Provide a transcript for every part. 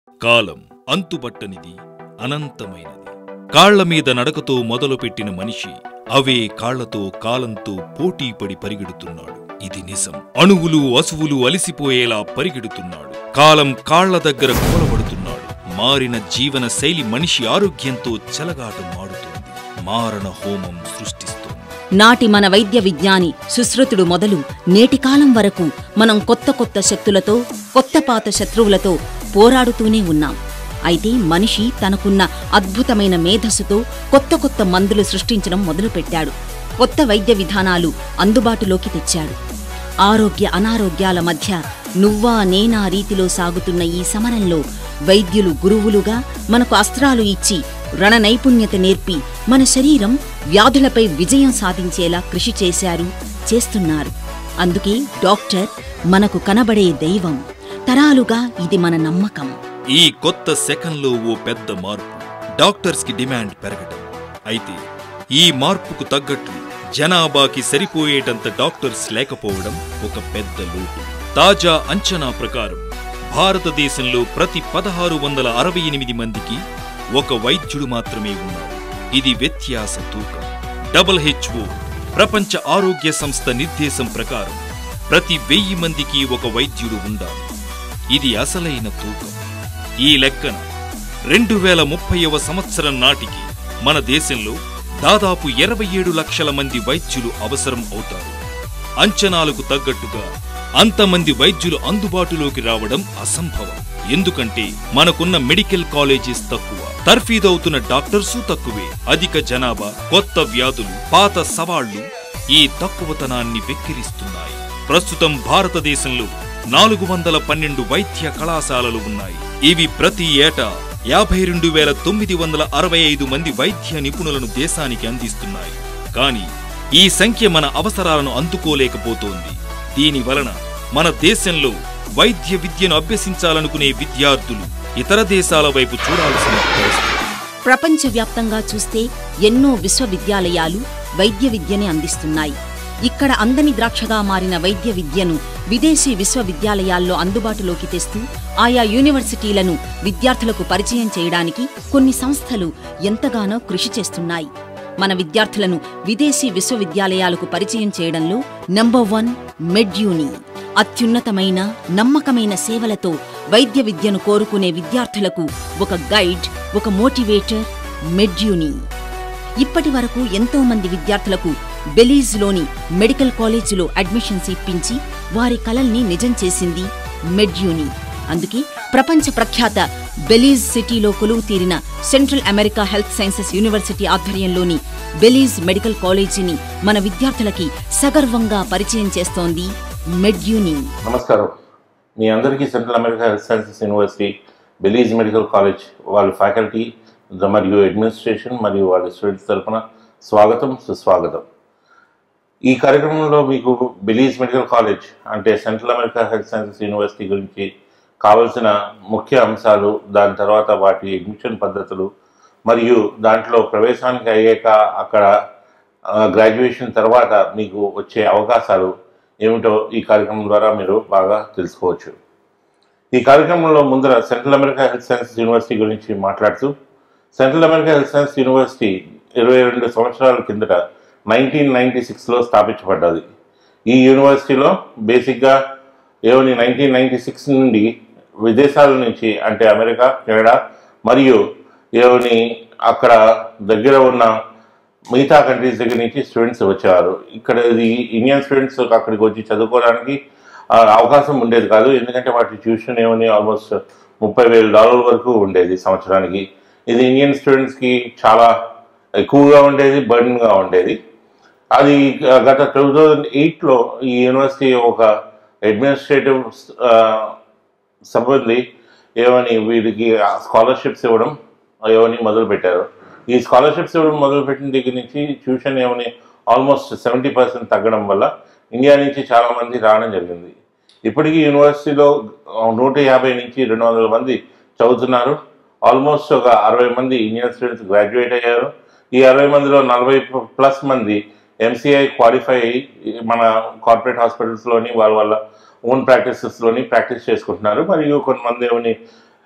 కాలం అంతుబట్టనిది అనంతమైనది కాళ్ల మీద నడకతో మొదలుపెట్టిన మనిషి అవే కాళ్లతో కాలంతో పోటీపడి పరిగెడుతున్నాడు ఇది నిజం అణువులు అసువులు అలిసిపోయేలా పరిగెడుతున్నాడు కాలం కాళ్ల దగ్గర కూలబడుతున్నాడు మారిన జీవన శైలి మనిషి ఆరోగ్యంతో చెలగాటం మాడుతోంది మారణ హోమం సృష్టిస్తోంది నాటి మన వైద్య విజ్ఞాని సుశ్రుతుడు మొదలు నేటి కాలం వరకు మనం కొత్త కొత్త శక్తులతో కొత్త పాత శత్రువులతో పోరాడుతూనే ఉన్నాం అయితే మనిషి తనకున్న అద్భుతమైన మేధస్సుతో కొత్త కొత్త మందులు సృష్టించడం మొదలుపెట్టాడు కొత్త వైద్య విధానాలు అందుబాటులోకి తెచ్చాడు ఆరోగ్య అనారోగ్యాల మధ్య నువ్వా నేనా రీతిలో సాగుతున్న ఈ సమరంలో వైద్యులు గురువులుగా మనకు అస్త్రాలు ఇచ్చి రణ నైపుణ్యత నేర్పి మన శరీరం వ్యాధులపై విజయం సాధించేలా కృషి చేశారు చేస్తున్నారు అందుకే డాక్టర్ మనకు కనబడే దైవం తరాలుగా ఇది మన నమ్మకం ఈ కొత్త సెకండ్లో ఓ పెద్ద మార్పు డాక్టర్స్ కి డిమాండ్ పెరగటం అయితే ఈ మార్పుకు తగ్గట్లు జనాభాకి సరిపోయేటంత డాక్టర్స్ లేకపోవడం ఒక పెద్ద లోటు తాజా అంచనా ప్రకారం భారతదేశంలో ప్రతి పదహారు వందల అరవై ఎనిమిది మందికి ఒక వైద్యుడు మాత్రమే ఉన్నాడు ఇది వ్యత్యాస తూకం డబుల్ హెచ్ఓ ప్రపంచ ఆరోగ్య సంస్థ నిర్దేశం ప్రకారం ప్రతి వెయ్యి మందికి ఒక వైద్యుడు ఉండాలి ఇది అసలైన తూకం ఈ లెక్కన రెండు వేల ముప్పైవ సంవత్సరం నాటికి మన దేశంలో దాదాపు ఇరవై ఏడు లక్షల మంది వైద్యులు అవసరం అవుతారు అంచనాలకు తగ్గట్టుగా అంతమంది వైద్యులు అందుబాటులోకి రావడం అసంభవం ఎందుకంటే మనకున్న మెడికల్ కాలేజెస్ తక్కువ తర్ఫీదవుతున్న డాక్టర్సు తక్కువే అధిక జనాభా కొత్త వ్యాధులు పాత సవాళ్లు ఈ తక్కువతనాన్ని వెక్కిరిస్తున్నాయి ప్రస్తుతం భారతదేశంలో నాలుగు వందల పన్నెండు వైద్య కళాశాలలు ఉన్నాయి ఇవి ప్రతి ఏటా యాభై రెండు వేల తొమ్మిది వందల అరవై ఐదు మంది వైద్య నిపుణులను దేశానికి అందిస్తున్నాయి కానీ ఈ సంఖ్య మన అవసరాలను అందుకోలేకపోతోంది దీని వలన మన దేశంలో వైద్య విద్యను అభ్యసించాలనుకునే విద్యార్థులు ఇతర దేశాల వైపు చూడాల్సిన పరిస్థితి ప్రపంచవ్యాప్తంగా చూస్తే ఎన్నో విశ్వవిద్యాలయాలు వైద్య విద్యని అందిస్తున్నాయి ఇక్కడ అందని ద్రాక్షగా మారిన వైద్య విద్యను విదేశీ విశ్వవిద్యాలయాల్లో అందుబాటులోకి తెస్తూ ఆయా యూనివర్సిటీలను విద్యార్థులకు పరిచయం చేయడానికి కొన్ని సంస్థలు ఎంతగానో కృషి చేస్తున్నాయి మన విద్యార్థులను విదేశీ విశ్వవిద్యాలయాలకు పరిచయం చేయడంలో నంబర్ వన్ మెడ్యూని అత్యున్నతమైన నమ్మకమైన సేవలతో వైద్య విద్యను కోరుకునే విద్యార్థులకు ఒక గైడ్ ఒక మోటివేటర్ మెడ్యూని ఇప్పటి వరకు ఎంతో మంది విద్యార్థులకు బెలీజ్లోని మెడికల్ కాలేజీలో అడ్మిషన్స్ ఇప్పించి వారి కలల్ని నిజం చేసింది మెడ్యూని అందుకే ప్రపంచ ప్రఖ్యాత బెలీజ్ సిటీలో కొలువు తీరిన central America health sciences university ఆధ్వర్యంలోని బెలీజ్ మెడికల్ కాలేజీని మన విద్యార్థులకి సగర్వంగా పరిచయం చేస్తోంది మెడ్యూని నమస్కారం మీ అందరికీ central America health sciences university Belize medical college వాళ్ళ ఫ్యాకల్టీ ద- మరియు అడ్మినిస్ట్రేషన్ మరియు వాళ్ళ స్టూడెంట్స్ తరఫున స్వాగతం సుస్వాగతం ఈ కార్యక్రమంలో మీకు బెలీజ్ మెడికల్ కాలేజ్ అంటే central America health sciences university గురించి కావలసిన ముఖ్య అంశాలు దాని తర్వాత వాటి అడ్మిషన్ పద్ధతులు మరియు దాంట్లో ప్రవేశానికి అయ్యాక అక్కడ గ్రాడ్యుయేషన్ తర్వాత మీకు వచ్చే అవకాశాలు ఏమిటో ఈ కార్యక్రమం ద్వారా మీరు బాగా తెలుసుకోవచ్చు ఈ కార్యక్రమంలో ముందర central America health sciences university గురించి మాట్లాడుతూ central America health science university ఇరవై రెండు సంవత్సరాల కిందట నైన్టీన్ నైన్టీ సిక్స్లో స్థాపించబడ్డది ఈ యూనివర్సిటీలో బేసిక్గా ఏవని నైన్టీన్ నైన్టీ సిక్స్ నుండి విదేశాల నుంచి అంటే అమెరికా కెనడా మరియు ఏవని అక్కడ దగ్గర ఉన్న మిగతా కంట్రీస్ దగ్గర నుంచి స్టూడెంట్స్ వచ్చేవారు ఇక్కడ ఇది ఇండియన్ స్టూడెంట్స్ అక్కడికి వచ్చి చదువుకోవడానికి ఆ, అవకాశం ఉండేది కాదు ఎందుకంటే వాటి ట్యూషన్ ఏమని ఆల్మోస్ట్ ముప్పై వేల డాలర్ల వరకు ఉండేది సంవత్సరానికి ఇది ఇండియన్ స్టూడెంట్స్కి చాలా ఎక్కువగా ఉండేది బర్డన్గా ఉండేది అది గత టూ థౌజండ్ ఎయిట్లో ఈ యూనివర్సిటీ ఒక అడ్మినిస్ట్రేటివ్ సిబ్బంది ఏమని వీరికి స్కాలర్షిప్స్ ఇవ్వడం ఏమని మొదలు పెట్టారు ఈ స్కాలర్షిప్స్ ఇవ్వడం మొదలుపెట్టిన దగ్గర నుంచి ట్యూషన్ ఏమని ఆల్మోస్ట్ సెవెంటీ పర్సెంట్ తగ్గడం వల్ల ఇండియా నుంచి చాలా మంది రావడం జరిగింది ఇప్పటికీ యూనివర్సిటీలో నూట యాభై నుంచి రెండు వందల మంది చదువుతున్నారు ఆల్మోస్ట్ ఒక అరవై మంది ఇండియన్ స్టూడెంట్స్ గ్రాడ్యుయేట్ అయ్యారు ఈ అరవై మందిలో నలభై ప్లస్ మంది ఎంసీఐ క్వాలిఫై అయ్యి మన కార్పొరేట్ హాస్పిటల్స్లోని వాళ్ళ వాళ్ళ ఓన్ ప్రాక్టీసెస్లోని ప్రాక్టీస్ చేసుకుంటున్నారు మరియు కొంతమంది ఏమని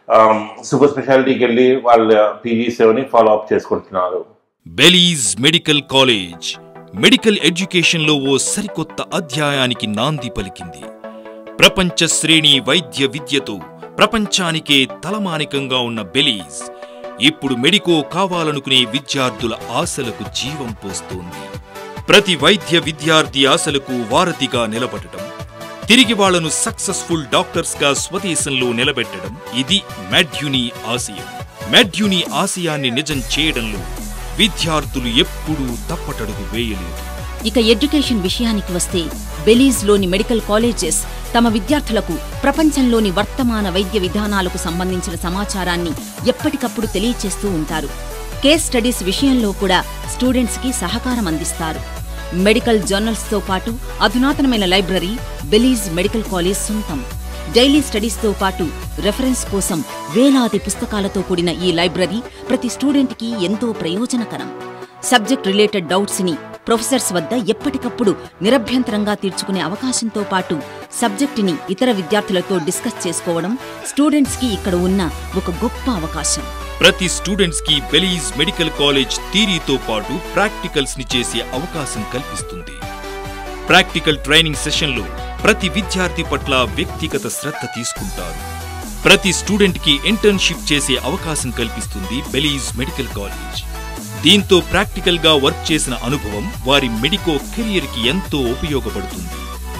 సూపర్ స్పెషాలిటీకి వెళ్ళి వాళ్ళ పీజీ సేవని ఫాలో అప్ చేసుకుంటున్నారు బెలీజ్ మెడికల్ కాలేజ్ మెడికల్ ఎడ్యుకేషన్లో ఓ సరికొత్త అధ్యాయానికి నాంది పలికింది ప్రపంచ శ్రేణి వైద్య విద్యతో ప్రపంచానికే తలమానికంగా ఉన్న బెలీజ్ ఇప్పుడు మెడికో కావాలనుకునే విద్యార్థుల ఆశలకు జీవం పోస్తోంది ప్రతి వైద్య విద్యార్థి ఆశలకు వారధిగా నిలబడటం తిరిగి వాళ్లను సక్సెస్ఫుల్ డాక్టర్స్ గా స్వదేశంలో నిలబెట్టడం ఇది మెడ్యుని ఆశయం మెడ్యుని ఆశయాన్ని నిజం చేయడంలో విద్యార్థులు ఎప్పుడూ తప్పటడుగు వేయలేదు ఇక ఎడ్యుకేషన్ విషయానికి వస్తే బెలీజ్లోని మెడికల్ కాలేజెస్ తమ విద్యార్థులకు ప్రపంచంలోని వర్తమాన వైద్య విధానాలకు సంబంధించిన సమాచారాన్ని ఎప్పటికప్పుడు తెలియచేస్తూ ఉంటారు కేస్ స్టడీస్ విషయంలో కూడా స్టూడెంట్స్కి సహకారం అందిస్తారు మెడికల్ జర్నల్స్తో పాటు అధునాతనమైన లైబ్రరీ బెలీజ్ మెడికల్ కాలేజ్ సొంతం డైలీ స్టడీస్తో పాటు రెఫరెన్స్ కోసం వేలాది పుస్తకాలతో కూడిన ఈ లైబ్రరీ ప్రతి స్టూడెంట్కి ఎంతో ప్రయోజనకరం సబ్జెక్ట్ రిలేటెడ్ డౌట్స్ ని ప్రొఫెసర్స్ వద్ద ఎప్పటికప్పుడు నిరభ్యంతరంగా తీర్చుకునే అవకాశంతో పాటు సబ్జెక్టుని ఇతర విద్యార్థులతో డిస్కస్ చేసుకోవడం స్టూడెంట్స్ కి ఇక్కడ ఉన్న ఒక గొప్ప అవకాశం ప్రతి స్టూడెంట్స్ కి బెలీజ్ మెడికల్ కాలేజ్ థీరీతో పాటు ప్రాక్టికల్స్ ని చేసే అవకాశం కల్పిస్తుంది ప్రాక్టికల్ ట్రైనింగ్ సెషన్లో ప్రతి విద్యార్థి పట్ల వ్యక్తిగత శ్రద్ధ తీసుకుంటారు ప్రతి స్టూడెంట్ కి ఇంటర్న్షిప్ చేసే అవకాశం కల్పిస్తుంది బెలీజ్ మెడికల్ కాలేజ్ దీంతో ప్రాక్టికల్ గా వర్క్ చేసిన అనుభవం వారి మెడికో కెరియర్ కి ఎంతో ఉపయోగపడుతుంది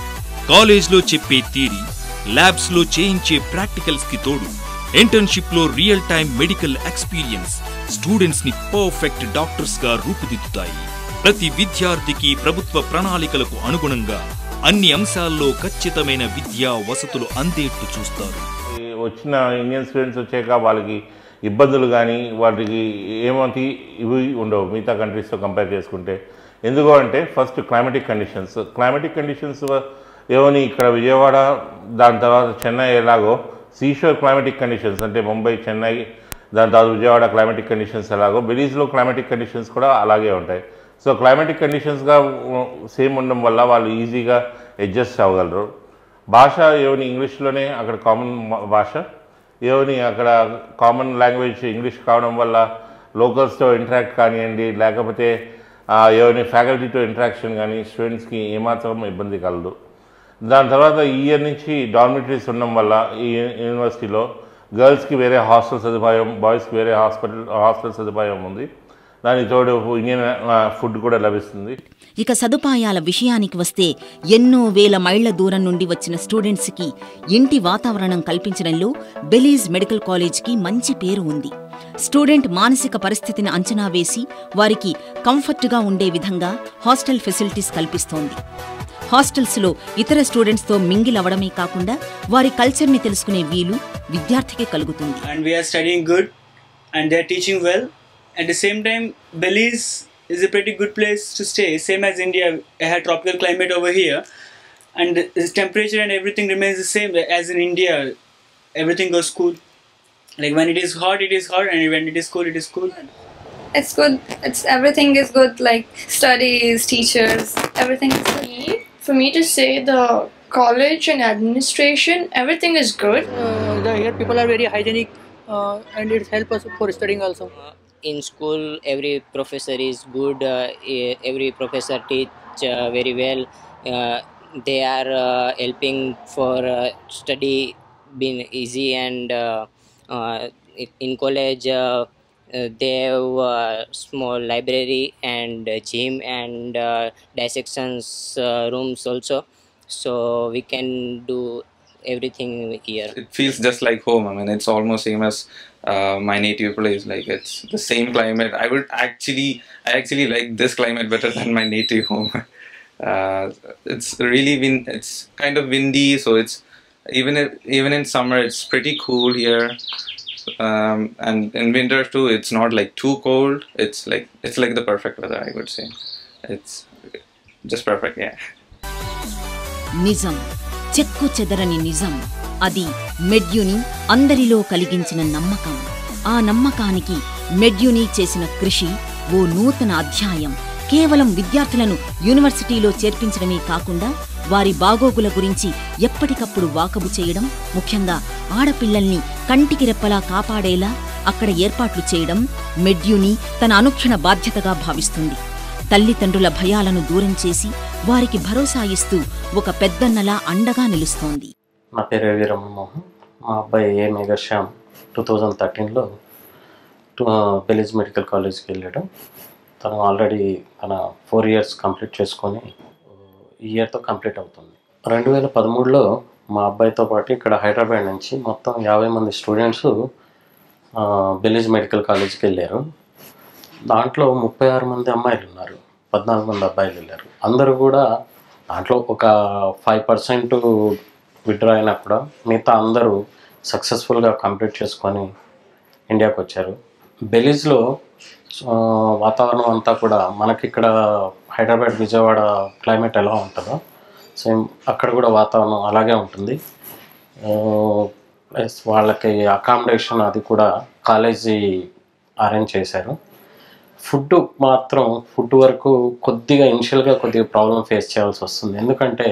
కాలేజ్లో చెప్పే థియరీ ల్యాబ్స్ లో చేయించే ప్రాక్టికల్స్ కి తోడు ఇంటర్న్షిప్ లో real time medical experience students ని పర్ఫెక్ట్ డాక్టర్స్ గా రూపుదిద్దుతాయి ప్రతి విద్యార్థికి ప్రభుత్వ ప్రణాళికలకు అనుగుణంగా అన్ని అంశాల్లో ఖచ్చితమైన విద్యా వసతులు అందేట్టు చూస్తారు ఈ వచ్చిన ఇండియన్ స్టూడెంట్స్ వచ్చాక వాళ్ళకి ఇబ్బందులు కానీ వాటికి ఏమంటి ఇవి ఉండవు మిగతా కంట్రీస్తో కంపేర్ చేసుకుంటే ఎందుకు అంటే first climatic conditions climatic conditions ఏమని ఇక్కడ విజయవాడ దాని తర్వాత చెన్నై ఎలాగో సీషోర్ క్లైమేటిక్ కండిషన్స్ అంటే ముంబై చెన్నై దాని తర్వాత విజయవాడ క్లైమేటిక్ కండిషన్స్ ఎలాగో బెలీజ్లో క్లైమేటిక్ కండిషన్స్ కూడా అలాగే ఉంటాయి సో క్లైమేటిక్ కండిషన్స్గా సేమ్ ఉండడం వల్ల వాళ్ళు ఈజీగా అడ్జస్ట్ అవ్వగలరు భాష ఏవని ఇంగ్లీష్లోనే అక్కడ కామన్ భాష ఏవని అక్కడ కామన్ లాంగ్వేజ్ ఇంగ్లీష్ కావడం వల్ల లోకల్స్తో ఇంటరాక్ట్ కానివ్వండి లేకపోతే ఆ, ఏవని ఫ్యాకల్టీతో ఇంటరాక్షన్ కానీ స్టూడెంట్స్కి ఏమాత్రం ఇబ్బంది కలదు దాని తర్వాత ఈ ఇయర్ నుంచి డార్మిటరీస్ ఉండడం వల్ల ఈ యూనివర్సిటీలో గర్ల్స్కి వేరే హాస్టల్ సదుపాయం బాయ్స్కి వేరే హాస్పిటల్ హాస్టల్ సదుపాయం ఉంది దానికి తోడు ఇండియన్ ఫుడ్ కూడా లభిస్తుంది ఇక సదుపాయాల విషయానికి వస్తే ఎన్నో వేల మైళ్ల దూరం నుండి వచ్చిన స్టూడెంట్స్కి ఇంటి వాతావరణం కల్పించడంలో బెలీజ్ మెడికల్ కాలేజ్కి మంచి పేరు ఉంది స్టూడెంట్ మానసిక పరిస్థితిని అంచనా వేసి వారికి కంఫర్ట్గా ఉండే విధంగా హాస్టల్ ఫెసిలిటీస్ కల్పిస్తోంది హాస్టల్స్లో ఇతర స్టూడెంట్స్తో మింగిల్ అవడమే కాకుండా వారి కల్చర్ని తెలుసుకునే వీలు విద్యార్థికి కలుగుతుంది and we are studying good and they're teaching well. At the same time, Belize is a pretty good place to stay, same as India. I had tropical climate over here, and the temperature and everything remains the same as in India. Everything goes cool. Like when it is hot, it is hot, and when it is cool, it is cool. It's good. It's everything is good. Like studies, teachers, everything is good. For me to say the college and administration, everything is good. uh, the here people are very hygienic uh, and it helps us for studying also in school every professor is good uh, e- every professor teach uh, very well uh, they are uh, helping for uh, study being easy and uh, uh, i- in college uh, uh, they have uh, small library and uh, gym and uh, dissections uh, rooms also so we can do everything here it feels just like home. I mean, it's almost same as uh, my native place. Like it's the same climate. I would actually, I actually like this climate better than my native home. Uh, it's really been, it's kind of windy, so it's even if, even in summer it's pretty cool here. Um, and in winter too, it's not like too cold. It's like it's like the perfect weather, I would say. It's just perfect, yeah. నిజం చెక్కు చెదరని నిజం అది మెడ్యుని అందరిలో కలిగించిన నమ్మకం ఆ నమ్మకానికి మెడ్యుని చేసిన కృషి ఓ నూతన అధ్యాయం కేవలం విద్యార్థులను యూనివర్సిటీలో చేర్పించడమే కాకుండా వారి బాగోగుల గురించి ఎప్పటికప్పుడు వాకబు చేయడం ముఖ్యంగా ఆడపిల్లల్ని కంటికి రెప్పలా కాపాడేలా అక్కడ ఏర్పాట్లు చేయడం మెడ్యూని తన అనుక్షణ బాధ్యతగా భావిస్తుంది తల్లిదండ్రుల భయాలను దూరం చేసి వారికి భరోసా ఇస్తూ ఒక పెద్దన్నలా అండగా నిలుస్తోంది నా పేరు రవి రమణమోహన్ మా అబ్బాయి ఏ మేఘశ్యామ్ టూ థౌజండ్ థర్టీన్లో బెలిజ్ మెడికల్ కాలేజ్కి వెళ్ళాడు తను ఆల్రెడీ తన ఫోర్ ఇయర్స్ కంప్లీట్ చేసుకొని ఈ ఇయర్తో కంప్లీట్ అవుతుంది రెండు వేల పదమూడులో మా అబ్బాయితో పాటు ఇక్కడ హైదరాబాద్ నుంచి మొత్తం యాభై మంది స్టూడెంట్స్ బెలిజ్ మెడికల్ కాలేజ్కి వెళ్ళారు దాంట్లో ముప్పై ఆరు మంది అమ్మాయిలు ఉన్నారు పద్నాలుగు మంది అబ్బాయిలు వెళ్ళారు అందరూ కూడా దాంట్లో ఒక ఫైవ్ పర్సెంట్ విత్డ్రా అయినా కూడా మిగతా అందరూ సక్సెస్ఫుల్గా కంప్లీట్ చేసుకొని ఇండియాకి వచ్చారు బెలీజ్లో ఆ, వాతావరణం అంతా కూడా మనకి ఇక్కడ హైదరాబాద్ విజయవాడ క్లైమేట్ ఎలా ఉంటుందో సేమ్ అక్కడ కూడా వాతావరణం అలాగే ఉంటుంది ప్లస్ వాళ్ళకి అకామిడేషన్ అది కూడా కాలేజీ అరేంజ్ చేశారు ఫుడ్ మాత్రం ఫుడ్ వరకు కొద్దిగా ఇనిషియల్గా కొద్దిగా ప్రాబ్లం ఫేస్ చేయాల్సి వస్తుంది ఎందుకంటే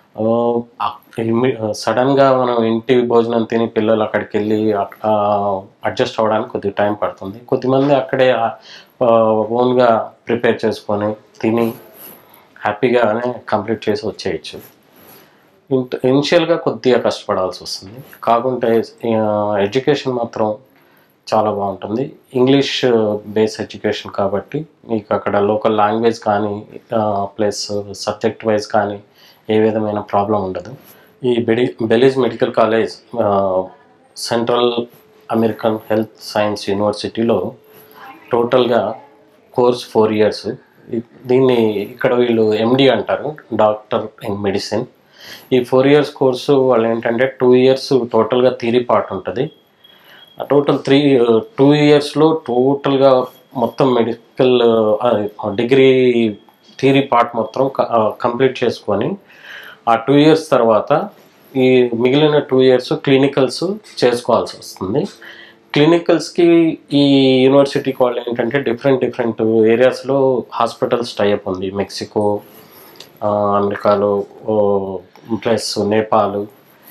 సడన్గా మనం ఇంటి భోజనం తిని పిల్లలు అక్కడికి వెళ్ళి అడ్జస్ట్ అవ్వడానికి కొద్దిగా టైం పడుతుంది కొద్దిమంది అక్కడే ఓన్గా ప్రిపేర్ చేసుకొని తిని హ్యాపీగానే కంప్లీట్ చేసి వచ్చేయచ్చు ఇనిషియల్గా కొద్దిగా కష్టపడాల్సి వస్తుంది కాకుంటే ఎడ్యుకేషన్ మాత్రం చాలా బాగుంటుంది ఇంగ్లీష్ బేస్ ఎడ్యుకేషన్ కాబట్టి మీకు అక్కడ లోకల్ లాంగ్వేజ్ కానీ ప్లస్ సబ్జెక్ట్ వైజ్ కానీ ఏ విధమైన ప్రాబ్లం ఉండదు ఈ బెడి Belize medical college central American health science యూనివర్సిటీలో టోటల్గా కోర్స్ ఫోర్ ఇయర్స్ దీన్ని ఇక్కడ వీళ్ళు ఎండి అంటారు డాక్టర్ ఇన్ మెడిసిన్ ఈ ఫోర్ ఇయర్స్ కోర్సు వాళ్ళు ఏంటంటే టూ ఇయర్స్ టోటల్గా థీరీ పార్ట్ ఉంటుంది టోటల్ త్రీ టూ ఇయర్స్లో టోటల్గా మొత్తం మెడికల్ డిగ్రీ థియరీ పార్ట్ మొత్తం కంప్లీట్ చేసుకొని ఆ టూ ఇయర్స్ తర్వాత ఈ మిగిలిన టూ ఇయర్స్ క్లినికల్స్ చేసుకోవాల్సి వస్తుంది క్లినికల్స్కి ఈ యూనివర్సిటీకి వాళ్ళు ఏంటంటే డిఫరెంట్ డిఫరెంట్ ఏరియాస్లో హాస్పిటల్స్ టైప్ ఉంది మెక్సికో అమెరికాలో ప్లస్ నేపాల్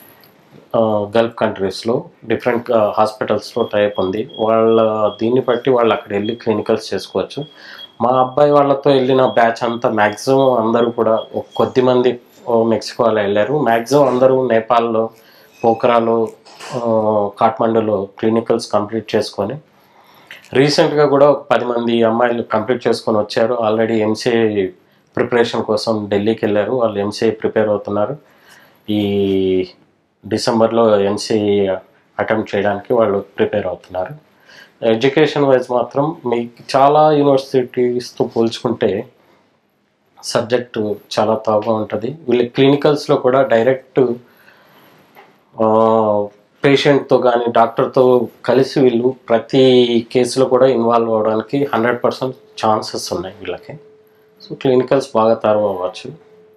గల్ఫ్ కంట్రీస్లో డిఫరెంట్ హాస్పిటల్స్లో టైప్ ఉంది వాళ్ళ దీన్ని బట్టి వాళ్ళు అక్కడ వెళ్ళి క్లినికల్స్ చేసుకోవచ్చు మా అబ్బాయి వాళ్ళతో వెళ్ళిన బ్యాచ్ అంతా మ్యాక్సిమం అందరూ కూడా కొద్ది మంది మెక్సికోలో వెళ్ళారు మ్యాక్సిమం అందరూ నేపాల్లో పోఖరాలో కాఠ్మండూలో క్లినికల్స్ కంప్లీట్ చేసుకొని రీసెంట్గా కూడా ఒక పది మంది అమ్మాయిలు కంప్లీట్ చేసుకొని వచ్చారు ఆల్రెడీ ఎంసీఏ ప్రిపరేషన్ కోసం ఢిల్లీకి వెళ్ళారు వాళ్ళు ఎంసీఏ ప్రిపేర్ అవుతున్నారు ఈ డిసెంబర్లో ఎంసీఏ అటెంప్ట్ చేయడానికి వాళ్ళు ప్రిపేర్ అవుతున్నారు ఎడ్యుకేషన్ వైజ్ మాత్రం మీకు చాలా యూనివర్సిటీస్తో పోల్చుకుంటే సబ్జెక్టు చాలా తక్కువ ఉంటుంది వీళ్ళ క్లినికల్స్లో కూడా డైరెక్ట్ పేషెంట్తో కానీ డాక్టర్తో కలిసి వీళ్ళు ప్రతి కేసులో కూడా ఇన్వాల్వ్ అవ్వడానికి హండ్రెడ్ పర్సెంట్ ఛాన్సెస్ ఉన్నాయి వీళ్ళకి సో క్లినికల్స్ బాగా తరువు అవ్వచ్చు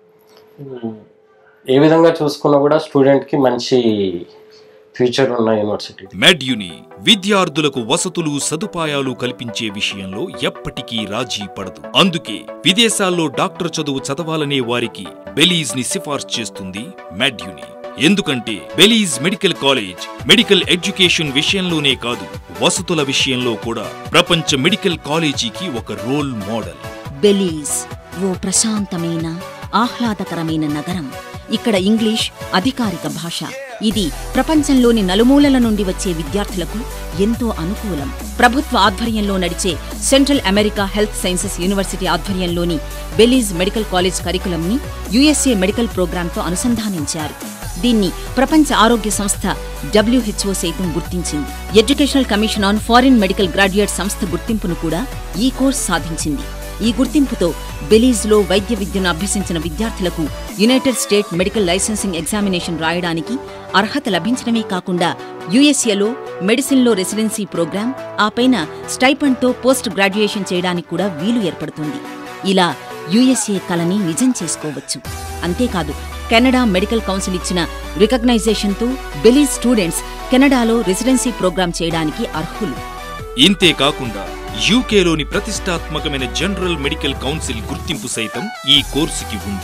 ఏ విధంగా చూసుకున్నా కూడా స్టూడెంట్కి మంచి ఫ్యూచర్ ఉన్న యూనివర్సిటీ మెడ్యుని విద్యార్థులకు వసతులు సదుపాయాలు కల్పించే విషయంలో ఎప్పటికీ రాజీ పడదు అందుకే విదేశాల్లో డాక్టర్ చదువు చదవాలనే వారికి బెలీజ్ ని సిఫార్సు చేస్తుంది మెడ్యుని ఎందుకంటే Belize medical college medical education విషయంలోనే కాదు వసతుల విషయంలో కూడా ప్రపంచ మెడికల్ కాలేజీకి ఒక రోల్ మోడల్ బెలీజ్ ఓ ప్రశాంతమైన ఆహ్లాదకరమైన నగరం ఇక్కడ ఇంగ్లీష్ అధికారిక భాష ఇది ప్రపంచంలోని నలుమూలల నుండి వచ్చే విద్యార్థులకు ఎంతో అనుకూలం ప్రభుత్వ ఆధ్వర్యంలో నడిచే central America health sciences university ఆధ్వర్యంలోని బెలీజ్ మెడికల్ కాలేజ్ కరికులంని యుఎస్ఏ మెడికల్ ప్రోగ్రాంతో అనుసంధానించారు దీన్ని ప్రపంచ ఆరోగ్య సంస్థ డబ్ల్యూహెచ్ఓ సైతం గుర్తించింది educational commission on foreign medical graduate సంస్థ గుర్తింపును కూడా ఈ కోర్స్ సాధించింది ఈ గుర్తింపుతో బెలీజ్లో వైద్య విద్యను అభ్యసించిన విద్యార్థులకు United State medical licensing examination రాయడానికి అర్హత లభించడమే కాకుండా యుఎస్ఏలో మెడిసిన్లో రెసిడెన్సీ ప్రోగ్రాం ఆ పైన స్టైపండ్తో పోస్ట్ గ్రాడ్యుయేషన్ చేయడానికి కూడా వీలు ఏర్పడుతుంది ఇలా యుఎస్ఏ కలని నిజం చేసుకోవచ్చు అంతేకాదు కెనడా మెడికల్ కౌన్సిల్ ఇచ్చిన రికగ్నైజేషన్తో బెలీజ్ స్టూడెంట్స్ కెనడాలో రెసిడెన్సీ ప్రోగ్రాం చేయడానికి అర్హులు ఇంతే కాకుండా యూకేలోని ప్రతిష్టాత్మకమైన జనరల్ మెడికల్ కౌన్సిల్ గుర్తింపు సైతం ఈ కోర్సుకి ఉంది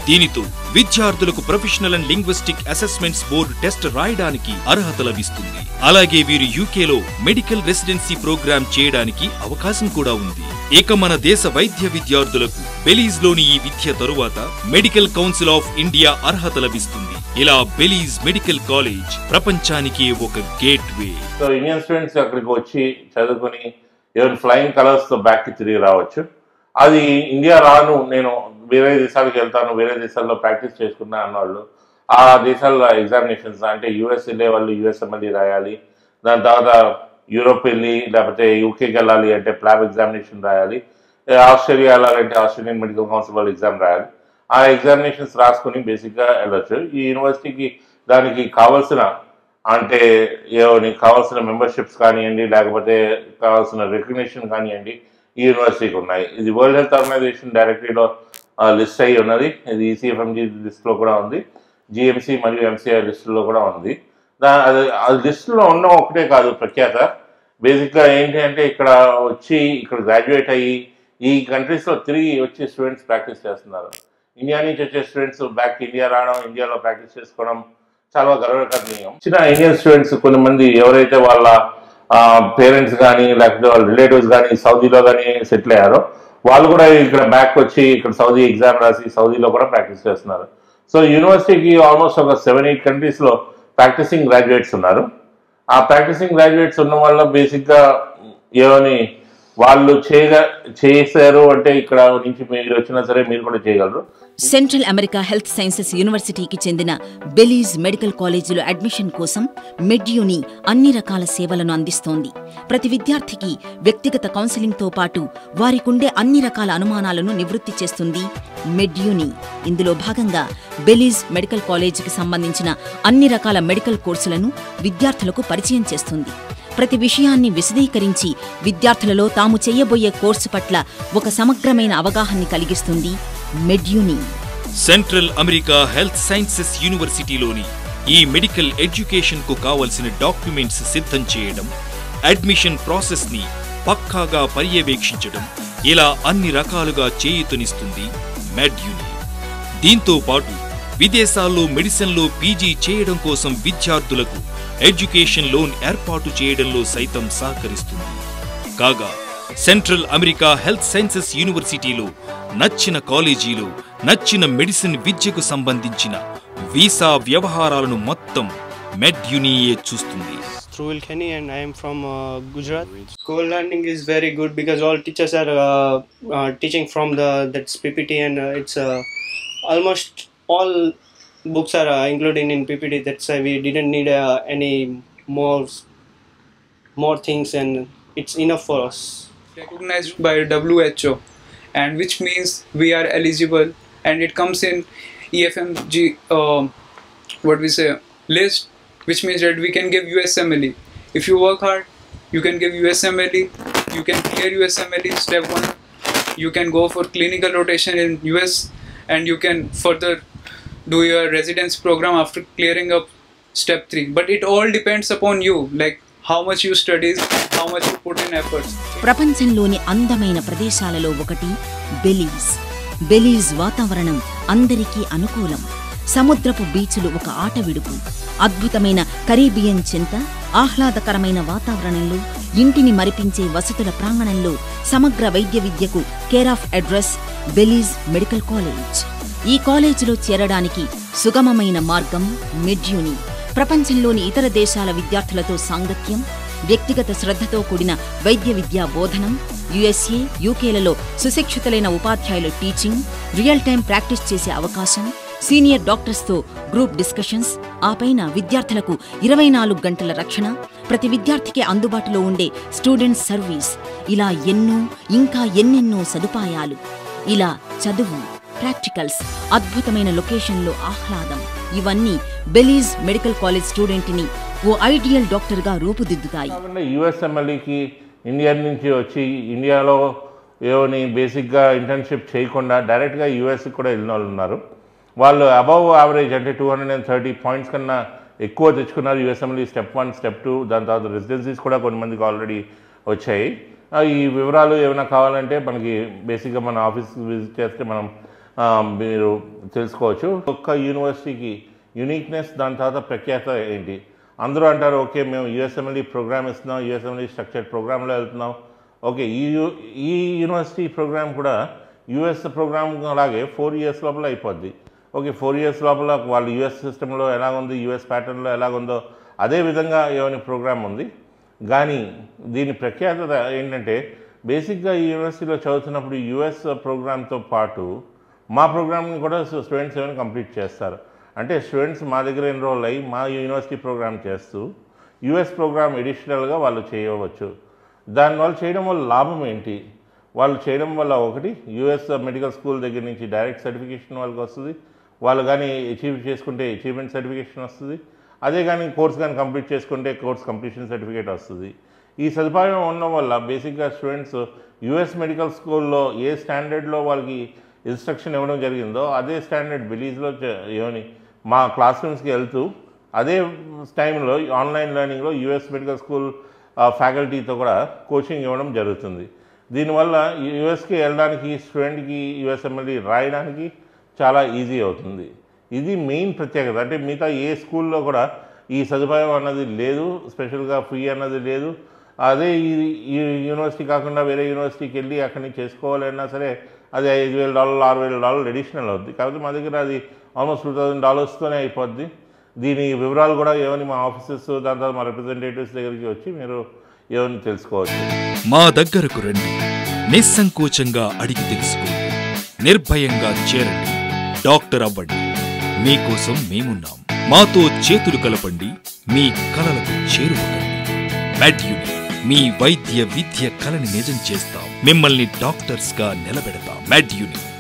దీనితో విద్యార్థులకు professional and linguistic assessments board test రాయడానికి అర్హత లభిస్తుంది అలాగే వీరు యూకేలో మెడికల్ రెసిడెన్సీ ప్రోగ్రామ్ చేయడానికి అవకాశం కూడా ఉంది ఇక మన దేశ వైద్య విద్యార్థులకు బెలీజ్ లోని ఈ విద్య తరువాత మెడికల్ కౌన్సిల్ ఆఫ్ ఇండియా అర్హత లభిస్తుంది ఇలా బెలీజ్ మెడికల్ కాలేజ్ ప్రపంచానికి ఒక gateway so Indian students అక్కడికి వచ్చి చదువుకొని ఈవెన్ ఫ్లయింగ్ కలర్స్తో బ్యాక్కి తిరిగి రావచ్చు అది ఇండియా రాను నేను వేరే దేశాలకు వెళ్తాను వేరే దేశాల్లో ప్రాక్టీస్ చేసుకున్నా అన్నవాళ్ళు ఆ దేశాల్లో ఎగ్జామినేషన్స్ అంటే యూఎస్ వెళ్ళే వాళ్ళు యూఎస్ఎంఎల్ఈ రాయాలి దాని తర్వాత యూరోప్ వెళ్ళి లేకపోతే యూకేకి వెళ్ళాలి అంటే ప్లాబ్ ఎగ్జామినేషన్ రాయాలి ఆస్ట్రేలియా వెళ్ళాలంటే ఆస్ట్రేలియన్ మెడికల్ కౌన్సిల్ వాళ్ళు ఎగ్జామ్ రాయాలి ఆ ఎగ్జామినేషన్స్ రాసుకుని బేసిక్గా వెళ్ళొచ్చు ఈ యూనివర్సిటీకి దానికి కావాల్సిన అంటే ఏవో నీకు కావాల్సిన మెంబర్షిప్స్ కానివ్వండి లేకపోతే కావాల్సిన రికగ్నిషన్ కానివ్వండి ఈ యూనివర్సిటీకి ఉన్నాయి ఇది వరల్డ్ హెల్త్ ఆర్గనైజేషన్ డైరెక్టరీలో లిస్ట్ అయ్యి ఉన్నది ఇది ఈసీఎఫ్ఎంజీ లిస్ట్లో కూడా ఉంది జిఎంసి మరియు ఎంసీఐ లిస్టులో కూడా ఉంది దా అది ఆ లిస్టులో ఉన్న ఒకటే కాదు ప్రఖ్యాత బేసిక్గా ఏంటి అంటే ఇక్కడ వచ్చి ఇక్కడ గ్రాడ్యుయేట్ అయ్యి ఈ కంట్రీస్లో తిరిగి వచ్చి స్టూడెంట్స్ ప్రాక్టీస్ చేస్తున్నారు ఇండియా నుంచి వచ్చే స్టూడెంట్స్ బ్యాక్ ఇండియా రావడం ఇండియాలో ప్రాక్టీస్ చేసుకోవడం చాలా గర్వకారణీయం చిన్న ఇండియన్ స్టూడెంట్స్ కొంతమంది ఎవరైతే వాళ్ళ పేరెంట్స్ కానీ లేకపోతే వాళ్ళ రిలేటివ్స్ కానీ సౌదీలో కానీ సెటిల్ అయ్యారో వాళ్ళు కూడా ఇక్కడ బ్యాక్ వచ్చి ఇక్కడ సౌదీ ఎగ్జామ్ రాసి సౌదీలో కూడా ప్రాక్టీస్ చేస్తున్నారు సో యూనివర్సిటీకి ఆల్మోస్ట్ ఒక సెవెన్ ఎయిట్ కంట్రీస్లో ప్రాక్టీసింగ్ గ్రాడ్యుయేట్స్ ఉన్నారు ఆ ప్రాక్టీసింగ్ గ్రాడ్యుయేట్స్ ఉన్న వల్ల బేసిక్గా ఏమని వాళ్ళు చేయగ చేశారు అంటే ఇక్కడ నుంచి మీరు వచ్చినా సరే మీరు కూడా చేయగలరు సెంట్రల్ అమెరికా హెల్త్ సైన్సెస్ యూనివర్సిటీకి చెందిన బెలీజ్ మెడికల్ కాలేజీలో అడ్మిషన్ కోసం మెడ్యూని అన్ని రకాల సేవలను అందిస్తోంది ప్రతి విద్యార్థికి వ్యక్తిగత కౌన్సిలింగ్తో పాటు వారికుండే అన్ని రకాల అనుమానాలను నివృత్తి చేస్తుంది మెడ్యూని ఇందులో భాగంగా బెలీజ్ మెడికల్ కాలేజీకి సంబంధించిన అన్ని రకాల మెడికల్ కోర్సులను విద్యార్థులకు పరిచయం చేస్తుంది ప్రతి విషయాన్ని విశదీకరించి విద్యార్థులలో తాము చేయబోయే కోర్సు పట్ల ఒక సమగ్రమైన అవగాహనని కలిగిస్తుంది MedUni central America health sciences యూనివర్సిటీలోని ఈ మెడికల్ ఎడ్యుకేషన్ కు కావలసిన డాక్యుమెంట్స్ సిద్ధం చేయడం అడ్మిషన్ ప్రాసెస్ ని పక్కాగా పర్యవేక్షించడం ఇలా అన్ని రకాలుగా చేయూతనిస్తుంది మెడ్యూని దీంతో పాటు విదేశాల్లో మెడిసిన్లో పీజీ చేయడం కోసం విద్యార్థులకు ఎడ్యుకేషన్ లోన్ ఏర్పాటు చేయడంలో సైతం సహకరిస్తుంది కాగా సెంట్రల్ అమెరికా హెల్త్ సైన్సెస్ యూనివర్సిటీలో నచ్చిన కాలేజీలో నచ్చిన మెడిసిన్ విద్యకు సంబంధించిన వీసా వ్యవహారాలను మొత్తం మెడ్యునియే చూస్తుంది through Ilkhani and I am from uh, Gujarat. Co-learning is very good because all teachers are uh, uh, teaching from the that's PPT and uh, it's uh, almost all books are uh, included in PPT. That's why we didn't need uh, any more more things and it's enough for us. recognized by WHO and which means we are eligible and it comes in EFMG um what we say list which means that we can give USMLE if you work hard you can give USMLE you can clear USMLE step 1 you can go for clinical rotation in US and you can further do your residence program after clearing up step 3 but it all depends upon you like how much you studies how much you put in efforts ప్రపంచంలోని అందమైన ప్రదేశాలలో ఒకటి Belize Belize వాతావరణం అందరికీ అనుకూలం సముద్రపు బీచులు ఒక ఆట విడుపు అద్భుతమైన కరీబియన్ చింత ఆహ్లాదకరమైన వాతావరణంలో ఇంటిని మరిపించే వసతుల ప్రాంగణంలో సమగ్ర వైద్య విద్యకు care of address Belize medical college ఈ కాలేజీలో చేరడానికి సుగమమైన మార్గం మెడ్యూని ప్రపంచంలోని ఇతర దేశాల విద్యార్థులతో సాంగత్యం వ్యక్తిగత శ్రద్ధతో కూడిన వైద్య విద్యా బోధనం యుఎస్ఏ యూకేలలో సుశిక్షితులైన ఉపాధ్యాయుల టీచింగ్ రియల్ టైం ప్రాక్టీస్ చేసే అవకాశం సీనియర్ డాక్టర్స్తో గ్రూప్ డిస్కషన్స్ ఆ పైన విద్యార్థులకు ఇరవై నాలుగు గంటల రక్షణ ప్రతి విద్యార్థికి అందుబాటులో ఉండే స్టూడెంట్ సర్వీస్ ఇలా ఎన్నో ఇంకా ఎన్నెన్నో సదుపాయాలు ఇలా చదువు ప్రాక్టికల్స్ అద్భుతమైన లొకేషన్లో ఆహ్లాదం ఇవన్నీ బెలీజ్ మెడికల్ కాలేజ్ స్టూడెంట్ని ఓ ఐడియల్ డాక్టర్గా రూపుదిద్దుతాయి కాకుండా యూఎస్ఎంఎల్ఈకి ఇండియా నుంచి వచ్చి ఇండియాలో ఏవని బేసిక్గా ఇంటర్న్షిప్ చేయకుండా డైరెక్ట్గా యూఎస్కి కూడా వెళ్ళిన వాళ్ళు ఉన్నారు వాళ్ళు అబవ్ యావరేజ్ అంటే two hundred and thirty points కన్నా ఎక్కువ తెచ్చుకున్నారు USMLE step one step two దాని తర్వాత రెసిడెన్సీస్ కూడా కొంతమందికి ఆల్రెడీ వచ్చాయి ఆ, ఈ వివరాలు ఏమైనా కావాలంటే మనకి బేసిక్గా మన ఆఫీస్ విజిట్ చేస్తే మనం ఆ, మీరు తెలుసుకోవచ్చు ఒక్క యూనివర్సిటీకి యూనిక్నెస్ దాని తర్వాత ప్రఖ్యాత ఏంటి అందరూ అంటారు ఓకే మేము యూఎస్ఎంఎల్ఈ ప్రోగ్రామ్ ఇస్తున్నాం యూఎస్ఎంఎల్ఈ స్ట్రక్చర్డ్ ప్రోగ్రాంలో వెళ్తున్నాం ఓకే ఈ యు- ఈ యూనివర్సిటీ ప్రోగ్రామ్ కూడా యూఎస్ ప్రోగ్రామ్ అలాగే ఫోర్ ఇయర్స్ లోపల అయిపోద్ది ఓకే ఫోర్ ఇయర్స్ లోపల వాళ్ళు యూఎస్ సిస్టంలో ఎలాగుంది యూఎస్ ప్యాటర్న్లో ఎలాగుందో అదే విధంగా ఏమైనా ప్రోగ్రామ్ ఉంది కానీ దీని ప్రఖ్యాతత ఏంటంటే బేసిక్గా ఈ యూనివర్సిటీలో చదువుతున్నప్పుడు యూఎస్ ప్రోగ్రామ్తో పాటు మా ప్రోగ్రామ్ని కూడా స్టూడెంట్స్ ఏమైనా కంప్లీట్ చేస్తారు అంటే స్టూడెంట్స్ మా దగ్గర ఎన్రోల్ అయ్యి మా యూనివర్సిటీ ప్రోగ్రామ్ చేస్తూ యూఎస్ ప్రోగ్రామ్ ఎడిషనల్గా వాళ్ళు చేయవచ్చు దానివల్ల చేయడం వల్ల లాభం ఏంటి వాళ్ళు చేయడం వల్ల ఒకటి యూఎస్ మెడికల్ స్కూల్ దగ్గర నుంచి డైరెక్ట్ సర్టిఫికేషన్ వాళ్ళకి వస్తుంది వాళ్ళు కానీ అచీవ్ చేసుకుంటే అచీవ్మెంట్ సర్టిఫికేషన్ వస్తుంది అదే కానీ కోర్స్ కానీ కంప్లీట్ చేసుకుంటే కోర్స్ కంప్లీషన్ సర్టిఫికేట్ వస్తుంది ఈ సదుపాయం ఉండడం వల్ల బేసిక్గా స్టూడెంట్స్ యూఎస్ మెడికల్ స్కూల్లో ఏ స్టాండర్డ్లో వాళ్ళకి ఇన్స్ట్రక్షన్ ఇవ్వడం జరిగిందో అదే స్టాండర్డ్ బిలీజ్లో ఏమని మా క్లాస్ రూమ్స్కి వెళ్తూ అదే టైంలో ఆన్లైన్ లెర్నింగ్లో యూఎస్ మెడికల్ స్కూల్ ఫ్యాకల్టీతో కూడా కోచింగ్ ఇవ్వడం జరుగుతుంది దీనివల్ల యూఎస్కి వెళ్ళడానికి స్టూడెంట్కి యూఎస్ఎంఎల్ఈ రాయడానికి చాలా ఈజీ అవుతుంది ఇది మెయిన్ ప్రత్యేకత అంటే మిగతా ఏ స్కూల్లో కూడా ఈ సదుపాయం అన్నది లేదు స్పెషల్గా ఫ్రీ అన్నది లేదు అదే ఈ ఈ యూనివర్సిటీ కాకుండా వేరే యూనివర్సిటీకి వెళ్ళి అక్కడి నుంచి చేసుకోవాలన్నా సరే అది ఐదు వేల డాలర్లు ఆరు వేల డాలర్లు అడిషనల్ అవుద్ది కాబట్టి మా దగ్గర అది ఆల్మోస్ట్ టూ థౌజండ్ డాలర్స్తోనే అయిపోద్ది దీని వివరాలు కూడా ఏమని మా ఆఫీసెస్ దాని తర్వాత మా రిప్రజెంటేటివ్స్ దగ్గరికి వచ్చి మీరు ఏమని తెలుసుకోవచ్చు మా దగ్గరకు రండి నిస్సంకోచంగా అడిగి తెలుసుకోండి నిర్భయంగా చేరండి డాక్టర్ అవ్వండి మీకోసం మేమున్నాం మాతో చేతులు కలపండి మీ కలలకు చేరువకండి మెడ్యూని మీ వైద్య విద్య కలని నిజం చేస్తాం మిమ్మల్ని డాక్టర్స్ గా నిలబెడతాం మెడ్యూని